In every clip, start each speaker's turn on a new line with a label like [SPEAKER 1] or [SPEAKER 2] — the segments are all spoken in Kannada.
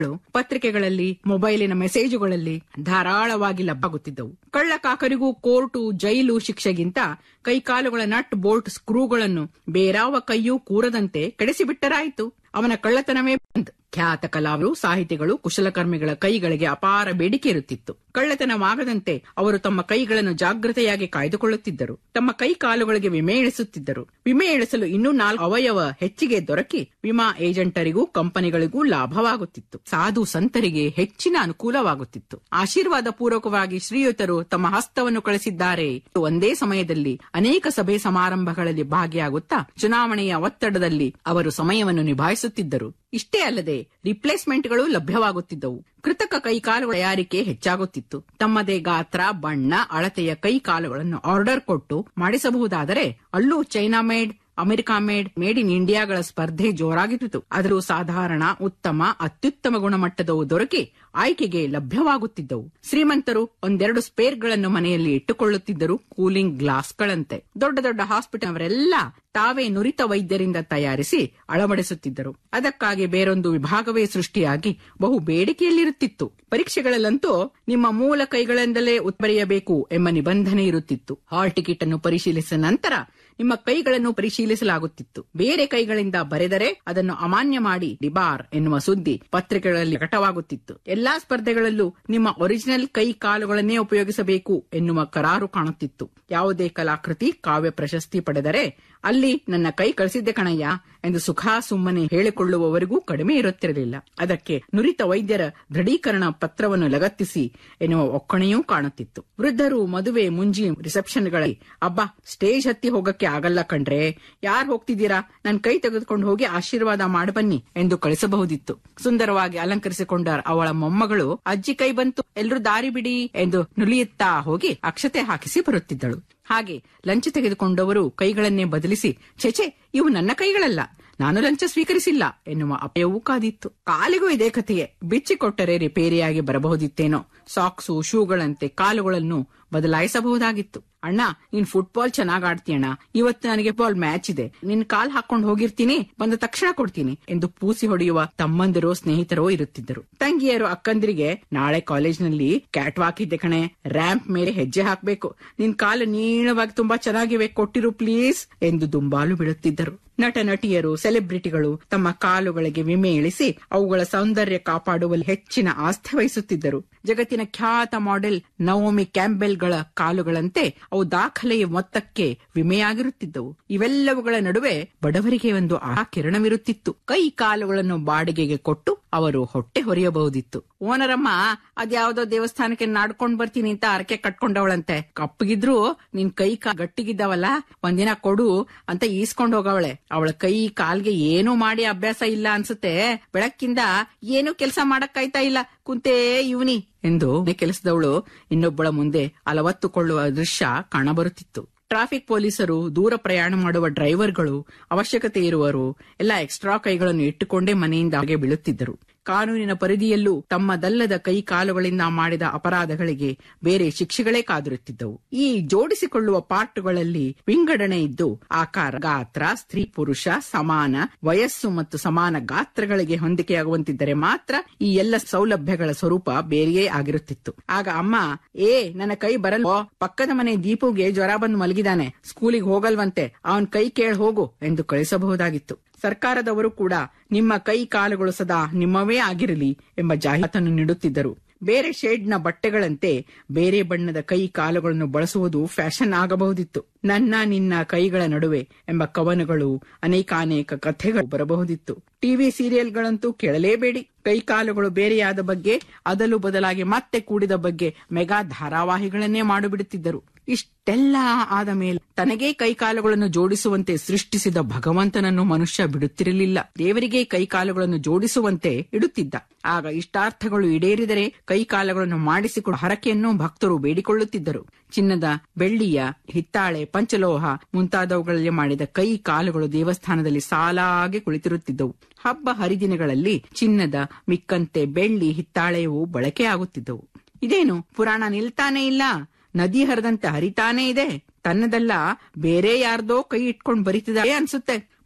[SPEAKER 1] ಪತ್ರಿಕೆಗಳಲ್ಲಿ ಮೊಬೈಲಿನ ಮೆಸೇಜುಗಳಲ್ಲಿ ಧಾರಾಳವಾಗಿ ಲಭ್ಯವಾಗುತ್ತಿದ್ದವು ಕಳ್ಳ ಕಾಕರಿಗೂ ಕೋರ್ಟು ಜೈಲು ಶಿಕ್ಷೆಗಿಂತ ಕೈಕಾಲುಗಳ ನಟ್ ಬೋಲ್ಟ್ ಸ್ಕ್ರೂಗಳನ್ನು ಬೇರಾವ ಕೈಯೂ ಕೂರದಂತೆ ಕೆಡಿಸಿಬಿಟ್ಟರಾಯಿತು ಅವನ ಕಳ್ಳತನವೇ ಬಂದ್ ಖ್ಯಾತ ಕಲಾವಿದರು ಸಾಹಿತಿಗಳು ಕುಶಲಕರ್ಮಿಗಳ ಕೈಗಳಿಗೆ ಅಪಾರ ಬೇಡಿಕೆ ಇರುತ್ತಿತ್ತು ಕಳ್ಳತನವಾಗದಂತೆ ಅವರು ತಮ್ಮ ಕೈಗಳನ್ನು ಜಾಗ್ರತೆಯಾಗಿ ಕಾಯ್ದುಕೊಳ್ಳುತ್ತಿದ್ದರು ತಮ್ಮ ಕೈ ಕಾಲುಗಳಿಗೆ ವಿಮೆ ಇಳಿಸುತ್ತಿದ್ದರು ವಿಮೆ ಇಳಿಸಲು ಇನ್ನೂ ನಾಲ್ಕು ಅವಯವ ಹೆಚ್ಚಿಗೆ ದೊರಕಿ ವಿಮಾ ಏಜೆಂಟರಿಗೂ ಕಂಪನಿಗಳಿಗೂ ಲಾಭವಾಗುತ್ತಿತ್ತು ಸಾಧು ಸಂತರಿಗೆ ಹೆಚ್ಚಿನ ಅನುಕೂಲವಾಗುತ್ತಿತ್ತು ಆಶೀರ್ವಾದ ಪೂರ್ವಕವಾಗಿ ಶ್ರೀಯುತರು ತಮ್ಮ ಹಸ್ತವನ್ನು ಕಳಿಸಿದ್ದಾರೆ ಒಂದೇ ಸಮಯದಲ್ಲಿ ಅನೇಕ ಸಭೆ ಸಮಾರಂಭಗಳಲ್ಲಿ ಭಾಗಿಯಾಗುತ್ತಾ ಚುನಾವಣೆಯ ಒತ್ತಡದಲ್ಲಿ ಅವರು ಸಮಯವನ್ನು ನಿಭಾಯಿಸುತ್ತಿದ್ದರು ಇಷ್ಟೇ ಅಲ್ಲದೆ ರಿಪ್ಲೇಸ್ಮೆಂಟ್ಗಳು ಲಭ್ಯವಾಗುತ್ತಿದ್ದವು ಕೃತಕ ಕೈಕಾಲುಗಳ ತಯಾರಿಕೆ ಹೆಚ್ಚಾಗುತ್ತಿತ್ತು ತಮ್ಮದೇ ಗಾತ್ರ ಬಣ್ಣ ಅಳತೆಯ ಕೈಕಾಲುಗಳನ್ನು ಆರ್ಡರ್ ಕೊಟ್ಟು ಮಾಡಿಸಬಹುದಾದರೆ ಅಲ್ಲೂ China made America made made in ಇಂಡಿಯಾಗಳ ಸ್ಪರ್ಧೆ ಜೋರಾಗಿತ್ತು ಆದರೂ ಸಾಧಾರಣ ಉತ್ತಮ ಅತ್ಯುತ್ತಮ ಗುಣಮಟ್ಟದವು ದೊರಕಿ ಆಯ್ಕೆಗೆ ಲಭ್ಯವಾಗುತ್ತಿದ್ದವು ಶ್ರೀಮಂತರು ಒಂದೆರಡು ಸ್ಪೇರ್ಗಳನ್ನು ಮನೆಯಲ್ಲಿ ಇಟ್ಟುಕೊಳ್ಳುತ್ತಿದ್ದರು ಕೂಲಿಂಗ್ ಗ್ಲಾಸ್ಗಳಂತೆ ದೊಡ್ಡ ದೊಡ್ಡ ಹಾಸ್ಪಿಟಲ್ ಅವರೆಲ್ಲ ತಾವೇ ನುರಿತ ವೈದ್ಯರಿಂದ ತಯಾರಿಸಿ ಅಳವಡಿಸುತ್ತಿದ್ದರು ಅದಕ್ಕಾಗಿ ಬೇರೊಂದು ವಿಭಾಗವೇ ಸೃಷ್ಟಿಯಾಗಿ ಬಹು ಬೇಡಿಕೆಯಲ್ಲಿರುತ್ತಿತ್ತು ಪರೀಕ್ಷೆಗಳಲ್ಲಂತೂ ನಿಮ್ಮ ಮೂಲ ಕೈಗಳಿಂದಲೇ ಉತ್ಬರೆಯಬೇಕು ಎಂಬ ನಿಬಂಧನೆ ಇರುತ್ತಿತ್ತು ಹಾಲ್ ಟಿಕೆಟ್ ಅನ್ನು ಪರಿಶೀಲಿಸಿದ ನಂತರ ನಿಮ್ಮ ಕೈಗಳನ್ನು ಪರಿಶೀಲಿಸಲಾಗುತ್ತಿತ್ತು ಬೇರೆ ಕೈಗಳಿಂದ ಬರೆದರೆ ಅದನ್ನು ಅಮಾನ್ಯ ಮಾಡಿ ಡಿಬಾರ್ ಎನ್ನುವ ಸುದ್ದಿ ಪತ್ರಿಕೆಗಳಲ್ಲಿ ಪ್ರಕಟವಾಗುತ್ತಿತ್ತು ಎಲ್ಲಾ ಸ್ಪರ್ಧೆಗಳಲ್ಲೂ ನಿಮ್ಮ ಒರಿಜಿನಲ್ ಕೈ ಕಾಲುಗಳನ್ನೇ ಉಪಯೋಗಿಸಬೇಕು ಎನ್ನುವ ಕರಾರು ಕಾಣುತ್ತಿತ್ತು ಯಾವುದೇ ಕಲಾಕೃತಿ ಕಾವ್ಯ ಪ್ರಶಸ್ತಿ ಪಡೆದರೆ ಅಲ್ಲಿ ನನ್ನ ಕೈ ಕಳಿಸಿದ್ದೆ ಕಣಯ್ಯ ಎಂದು ಸುಖಾ ಸುಮ್ಮನೆ ಹೇಳಿಕೊಳ್ಳುವವರಿಗೂ ಕಡಿಮೆ ಇರುತ್ತಿರಲಿಲ್ಲ ಅದಕ್ಕೆ ನುರಿತ ವೈದ್ಯರ ದೃಢೀಕರಣ ಪತ್ರವನ್ನು ಲಗತ್ತಿಸಿ ಎನ್ನುವ ಒಕ್ಕಣೆಯೂ ಕಾಣುತ್ತಿತ್ತು ವೃದ್ಧರು ಮದುವೆ ಮುಂಜಿ ರಿಸೆಪ್ಷನ್ಗಳಲ್ಲಿ ಅಬ್ಬಾ ಸ್ಟೇಜ್ ಹತ್ತಿ ಹೋಗಕ್ಕೆ ಆಗಲ್ಲ ಕಣ್ರೆ ಯಾರ್ ಹೋಗ್ತಿದ್ದೀರಾ ನನ್ ಕೈ ತೆಗೆದುಕೊಂಡು ಹೋಗಿ ಆಶೀರ್ವಾದ ಮಾಡಿ ಬನ್ನಿ ಎಂದು ಕಳಿಸಬಹುದಿತ್ತು ಸುಂದರವಾಗಿ ಅಲಂಕರಿಸಿಕೊಂಡ ಅವಳ ಮೊಮ್ಮಗಳು ಅಜ್ಜಿ ಕೈ ಬಂತು ಎಲ್ರೂ ದಾರಿ ಬಿಡಿ ಎಂದು ನುಲಿಯುತ್ತಾ ಹೋಗಿ ಅಕ್ಷತೆ ಹಾಕಿಸಿ ಬರುತ್ತಿದ್ದಳು ಹಾಗೆ ಲಂಚ ತೆಗೆದುಕೊಂಡವರು ಕೈಗಳನ್ನೇ ಬದಲಿಸಿ ಛೆಛೆ ಇವು ನನ್ನ ಕೈಗಳಲ್ಲ ನಾನು ಲಂಚ ಸ್ವೀಕರಿಸಿಲ್ಲ ಎನ್ನುವ ಅಪಾಯವೂ ಕಾದಿತ್ತು ಕಾಲಿಗೂ ಇದೇ ಕಥೆಯೇ ಬಿಚ್ಚಿಕೊಟ್ಟರೆ ರಿಪೇರಿಯಾಗಿ ಬರಬಹುದಿತ್ತೇನೋ ಸಾಕ್ಸು ಶೂಗಳಂತೆ ಕಾಲುಗಳನ್ನು ಬದಲಾಯಿಸಬಹುದಾಗಿತ್ತು ಅಣ್ಣ ನೀನ್ ಫುಟ್ಬಾಲ್ ಚೆನ್ನಾಗ್ ಆಡ್ತೀಯಣ್ಣ ಇವತ್ತು ನನಗೆ ಬಾಲ್ ಮ್ಯಾಚ್ ಇದೆ ನಿನ್ ಕಾಲ್ ಹಾಕೊಂಡು ಹೋಗಿರ್ತೀನಿ ಬಂದ ತಕ್ಷಣ ಕೊಡ್ತೀನಿ ಎಂದು ಪೂಸಿ ಹೊಡೆಯುವ ತಮ್ಮಂದಿರೋ ಸ್ನೇಹಿತರೋ ಇರುತ್ತಿದ್ದರು ತಂಗಿಯರು ಅಕ್ಕಂದಿರಿಗೆ ನಾಳೆ ಕಾಲೇಜ್ನಲ್ಲಿ ಕ್ಯಾಟ್ ವಾಕ್ ಇದ್ದೆ ಕಣೆ ರ್ಯಾಂಪ್ ಮೇಲೆ ಹೆಜ್ಜೆ ಹಾಕ್ಬೇಕು ನಿನ್ ಕಾಲು ನೀಳವಾಗಿ ತುಂಬಾ ಚೆನ್ನಾಗಿವೆ ಕೊಟ್ಟಿರು ಪ್ಲೀಸ್ ಎಂದು ದುಂಬಾಲು ಬಿಡುತ್ತಿದ್ದರು ನಟ ನಟಿಯರು ಸೆಲೆಬ್ರಿಟಿಗಳು ತಮ್ಮ ಕಾಲುಗಳಿಗೆ ವಿಮೆ ಇಳಿಸಿ ಅವುಗಳ ಸೌಂದರ್ಯ ಕಾಪಾಡುವಲ್ಲಿ ಹೆಚ್ಚಿನ ಆಸ್ಥೆ ವಹಿಸುತ್ತಿದ್ದರು ಜಗತ್ತಿನ ಖ್ಯಾತ ಮಾಡೆಲ್ ನವೋಮಿ ಕ್ಯಾಂಬೆಲ್ಗಳ ಕಾಲುಗಳಂತೆ ಅವು ದಾಖಲೆಯ ಮೊತ್ತಕ್ಕೆ ವಿಮೆಯಾಗಿರುತ್ತಿದ್ದವು ಇವೆಲ್ಲವುಗಳ ನಡುವೆ ಬಡವರಿಗೆ ಒಂದು ಆ ಕಿರಣವಿರುತ್ತಿತ್ತು ಕೈ ಕಾಲುಗಳನ್ನು ಬಾಡಿಗೆಗೆ ಕೊಟ್ಟು ಅವರು ಹೊಟ್ಟೆ ಹೊರೆಯಬಹುದಿತ್ತು ಓನರಮ್ಮ ಅದ್ಯಾವ್ದೋ ದೇವಸ್ಥಾನಕ್ಕೆ ನಾಡ್ಕೊಂಡ್ ಬರ್ತೀನಿ ಅಂತ ಅರಕೆ ಕಟ್ಕೊಂಡವಳಂತೆ ಕಪ್ಪಗಿದ್ರು ನಿನ್ ಕೈ ಕಾ ಗಟ್ಟಿಗಿದ್ದಾವಲ್ಲ ಒಂದಿನ ಕೊಡು ಅಂತ ಈಸ್ಕೊಂಡ್ ಹೋಗವಳೆ ಅವಳ ಕೈ ಕಾಲ್ಗೆ ಏನೂ ಮಾಡಿ ಅಭ್ಯಾಸ ಇಲ್ಲ ಅನ್ಸುತ್ತೆ ಬೆಳಕ್ಕಿಂದ ಏನೂ ಕೆಲಸ ಮಾಡಕ್ಕಾಯ್ತಾ ಇಲ್ಲ ಕುಂತೇ ಇವನಿ ಎಂದು ಕೆಲಸದವಳು ಇನ್ನೊಬ್ಬಳ ಮುಂದೆ ಅಲವತ್ತುಕೊಳ್ಳುವ ದೃಶ್ಯ ಕಾಣಬರುತ್ತಿತ್ತು ಟ್ರಾಫಿಕ್ ಪೊಲೀಸರು ದೂರ ಪ್ರಯಾಣ ಮಾಡುವ ಡ್ರೈವರ್ಗಳು ಅವಶ್ಯಕತೆ ಇರುವರು ಎಲ್ಲ ಎಕ್ಸ್ಟ್ರಾ ಕೈಗಳನ್ನು ಇಟ್ಟುಕೊಂಡೇ ಮನೆಯಿಂದ ಹಾಗೆ ಬೀಳುತ್ತಿದ್ದರು ಕಾನೂನಿನ ಪರಿಧಿಯಲ್ಲೂ ತಮ್ಮದಲ್ಲದ ಕೈ ಕಾಲುಗಳಿಂದ ಮಾಡಿದ ಅಪರಾಧಗಳಿಗೆ ಬೇರೆ ಶಿಕ್ಷೆಗಳೇ ಕಾದಿರುತ್ತಿದ್ದವು ಈ ಜೋಡಿಸಿಕೊಳ್ಳುವ ಪಾರ್ಟುಗಳಲ್ಲಿ ವಿಂಗಡಣೆ ಇದ್ದು ಆಕಾರ ಗಾತ್ರ ಸ್ತ್ರೀ ಪುರುಷ ಸಮಾನ ವಯಸ್ಸು ಮತ್ತು ಸಮಾನ ಗಾತ್ರಗಳಿಗೆ ಹೊಂದಿಕೆಯಾಗುವಂತಿದ್ದರೆ ಮಾತ್ರ ಈ ಎಲ್ಲ ಸೌಲಭ್ಯಗಳ ಸ್ವರೂಪ ಬೇರೆಯೇ ಆಗಿರುತ್ತಿತ್ತು ಆಗ ಅಮ್ಮ ಏ ನನ್ನ ಕೈ ಬರಲ್ವೋ ಪಕ್ಕದ ಮನೆ ದೀಪುಗೆ ಜ್ವರ ಬಂದು ಮಲಗಿದಾನೆ ಸ್ಕೂಲಿಗೆ ಹೋಗಲ್ವಂತೆ ಅವನ್ ಕೈ ಕೇಳ ಹೋಗು ಎಂದು ಕಳಿಸಬಹುದಾಗಿತ್ತು ಸರ್ಕಾರದವರು ಕೂಡ ನಿಮ್ಮ ಕೈ ಕಾಲುಗಳು ಸದಾ ನಿಮ್ಮವೇ ಆಗಿರಲಿ ಎಂಬ ಜಾಹೀರಾತನ್ನು ನೀಡುತ್ತಿದ್ದರು ಬೇರೆ ಶೇಡ್ನ ಬಟ್ಟೆಗಳಂತೆ ಬೇರೆ ಬಣ್ಣದ ಕೈ ಕಾಲುಗಳನ್ನು ಬಳಸುವುದು ಫ್ಯಾಷನ್ ಆಗಬಹುದಿತ್ತು ನನ್ನ ನಿನ್ನ ಕೈಗಳ ನಡುವೆ ಎಂಬ ಕವನಗಳು ಅನೇಕಾನೇಕ ಕಥೆಗಳು ಬರಬಹುದಿತ್ತು ಟಿವಿ ಸೀರಿಯಲ್ಗಳಂತೂ ಕೇಳಲೇಬೇಡಿ ಕೈ ಕಾಲುಗಳು ಬೇರೆಯಾದ ಬಗ್ಗೆ ಅದಲು ಬದಲಾಗಿ ಮತ್ತೆ ಕೂಡಿದ ಬಗ್ಗೆ ಮೆಗಾ ಧಾರಾವಾಹಿಗಳನ್ನೇ ಮಾಡಿಬಿಡುತ್ತಿದ್ದರು ಇಷ್ಟೆಲ್ಲ ಆದ ಮೇಲೆ ತನಗೇ ಕೈಕಾಲುಗಳನ್ನು ಜೋಡಿಸುವಂತೆ ಸೃಷ್ಟಿಸಿದ ಭಗವಂತನನ್ನು ಮನುಷ್ಯ ಬಿಡುತ್ತಿರಲಿಲ್ಲ ದೇವರಿಗೆ ಕೈಕಾಲುಗಳನ್ನು ಜೋಡಿಸುವಂತೆ ಇಡುತ್ತಿದ್ದ ಆಗ ಇಷ್ಟಾರ್ಥಗಳು ಈಡೇರಿದರೆ ಕೈಕಾಲುಗಳನ್ನು ಮಾಡಿಸಿಕೊಂಡು ಹರಕೆಯನ್ನು ಭಕ್ತರು ಬೇಡಿಕೊಳ್ಳುತ್ತಿದ್ದರು ಚಿನ್ನದ ಬೆಳ್ಳಿಯ ಹಿತ್ತಾಳೆ ಪಂಚಲೋಹ ಮುಂತಾದವುಗಳಲ್ಲಿ ಮಾಡಿದ ಕೈ ಕಾಲುಗಳು ದೇವಸ್ಥಾನದಲ್ಲಿ ಸಾಲಾಗಿ ಕುಳಿತಿರುತ್ತಿದ್ದವು ಹಬ್ಬ ಹರಿದಿನಗಳಲ್ಲಿ ಚಿನ್ನದ ಮಿಕ್ಕಂತೆ ಬೆಳ್ಳಿ ಹಿತ್ತಾಳೆಯವು ಬಳಕೆಯಾಗುತ್ತಿದ್ದವು ಇದೇನು ಪುರಾಣ ನಿಲ್ತಾನೇ ಇಲ್ಲ ನದಿ ಹರಿದಂತೆ ಹರಿತಾನೇ ಇದೆ ತನ್ನದಲ್ಲ ಬೇರೆ ಯಾರ್ದೋ ಕೈ ಇಟ್ಕೊಂಡ್ ಬರಿತಿದ್ದಾರೆ ಅನ್ಸುತ್ತೆ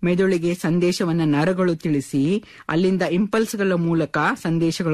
[SPEAKER 1] ಮೆದುಳಿಗೆ ಸಂದೇಶವನ್ನ ನರಗಳು ತಿಳಿಸಿ ಅಲ್ಲಿಂದ ಇಂಪಲ್ಸ್ಗಳ ಮೂಲಕ ಸಂದೇಶಗಳು